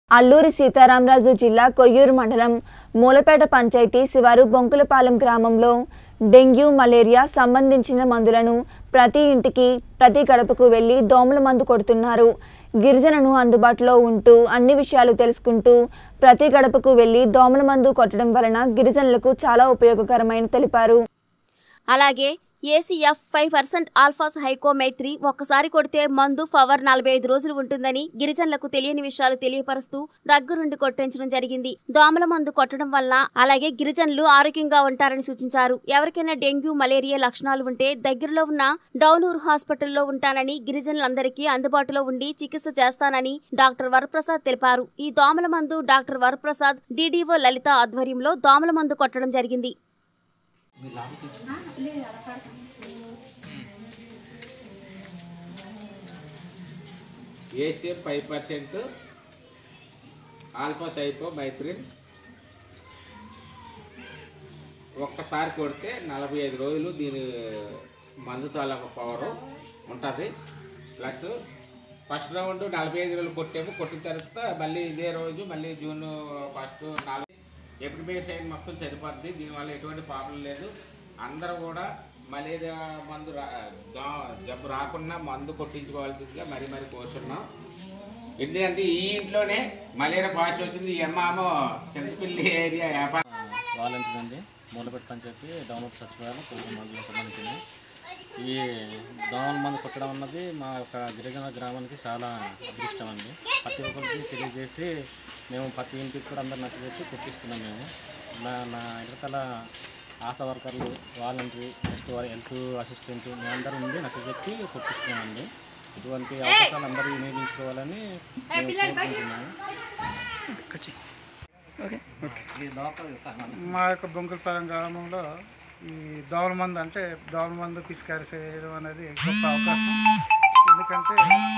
అల్లూరి సీతారామరాజు జిల్లా కొయ్యూరు మండలం మూలపేట పంచాయతీ శివారు బొంకులపాలెం గ్రామంలో డెంగ్యూ మలేరియా సంబంధించిన మందులను ప్రతి ఇంటికి ప్రతి గడపకు వెళ్లి దోమల మందు కొడుతున్నారు గిరిజనులు అందుబాటులో ఉంటూ అన్ని విషయాలు తెలుసుకుంటూ ప్రతి గడపకు వెళ్లి దోమల మందు కొట్టడం వలన గిరిజనులకు చాలా ఉపయోగకరమైన తెలిపారు అలాగే ఏసీఎఫ్ ఫైవ్ పర్సెంట్ ఆల్ఫాస్ హైకోమైత్రి ఒక్కసారి కొడితే మందు పవర్ నలభై ఐదు రోజులు ఉంటుందని గిరిజనులకు తెలియని విషయాలు తెలియపరుస్తూ దగ్గరుండి కొట్టించడం జరిగింది దోమల మందు కొట్టడం వల్ల అలాగే గిరిజనులు ఆరోగ్యంగా ఉంటారని సూచించారు ఎవరికైనా డెంగ్యూ మలేరియా లక్షణాలు ఉంటే దగ్గరలో ఉన్న డౌనూర్ హాస్పిటల్లో ఉంటానని గిరిజనులందరికీ అందుబాటులో ఉండి చికిత్స చేస్తానని డాక్టర్ వరప్రసాద్ తెలిపారు ఈ దోమల మందు డాక్టర్ వరప్రసాద్ డీడీఓ లలిత ఆధ్వర్యంలో దోమల మందు కొట్టడం జరిగింది ACF five percent alpha cypermethrin ఒక్కసారి కొడితే నలభై ఐదు రోజులు దీని మందు తాలూకు పవర్ ఉంటుంది ప్లస్ ఫస్ట్ రౌండ్ నలభై ఐదు రోజులు కొట్టేమో కొట్టిన తర్వాత మళ్ళీ ఇదే రోజు మళ్ళీ జూన్ ఫస్ట్ నాలుగు ఎప్పుడు సైడ్ మొత్తం సరిపోద్ది దీనివల్ల ఎటువంటి ప్రాబ్లం లేదు అందరూ కూడా మలేరియా మందు రా దా- జబ్బు రాకుండా మందు కొట్టించుకోవాల్సిందిగా మరీ మరీ కోరుతున్నాం ఎందుకంటే ఈ ఇంట్లోనే మలేరియా పాజిటివ్ వచ్చింది ఈ అమ్మ చింతపిల్లి ఏరియా వ్యాపారం వాలంటీర్ అండి మూలపెట్టి పంచాయతీ డౌన్లోడ్ సచివాలయం కొంచెం మందులకు సంబంధించింది ఈ దోమల మందు కొట్టడం అన్నది మా యొక్క గిరిజన గ్రామానికి చాలా అదృష్టం అండి ప్రతి ఒక్కరికి తెలియజేసి మేము ప్రతి ఇంటికి కూడా అందరు నచ్చజెప్పి కొట్టిస్తున్నాం మేము నా నా ఇతరతల ఆశా వర్కర్లు వాలంటరీ నెక్స్ట్ హెల్త్ అసిస్టెంట్ మేమందరం ఉండి నచ్చజెప్పి కొట్టిస్తున్నామండి ఇటువంటి అవకాశాలు అందరూ వినియోగించుకోవాలని మేము కోరుకుంటున్నాము ఈ లోపల సహనం మా యొక్క బొంకులపాలెం గ్రామంలో ఈ దోమల మందు అంటే దోమల మందు పిచికారి చేయడం అనేది గొప్ప అవకాశం ఎందుకంటే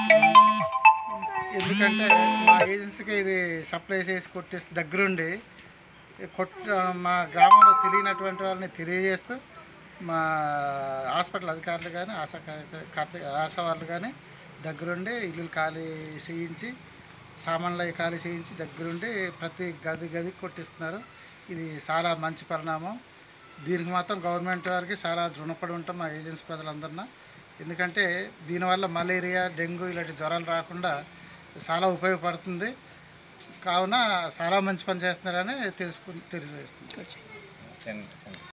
ఎందుకంటే మా ఏజెన్సీకి ఇది సప్లై చేసి కొట్టేసి దగ్గరుండి కొట్ట మా గ్రామంలో తెలియనటువంటి వాళ్ళని తెలియజేస్తూ మా హాస్పిటల్ అధికారులు కానీ ఆశా కార్య- కార్య- ఆశా వాళ్ళు కానీ దగ్గరుండి ఇల్లు ఖాళీ చేయించి సామాన్లు అవి ఖాళీ చేయించి దగ్గరుండి ప్రతి గది గదికి కొట్టిస్తున్నారు ఇది చాలా మంచి పరిణామం దీనికి మాత్రం గవర్నమెంట్ వారికి చాలా రుణపడి ఉంటాం మా ఏజెన్సీ ప్రజలందరిన ఎందుకంటే దీనివల్ల మలేరియా డెంగ్యూ ఇలాంటి జ్వరాలు రాకుండా చాలా ఉపయోగపడుతుంది కావున చాలా మంచి పని చేస్తున్నారని తెలుసుకు తెలియజేస్తుంది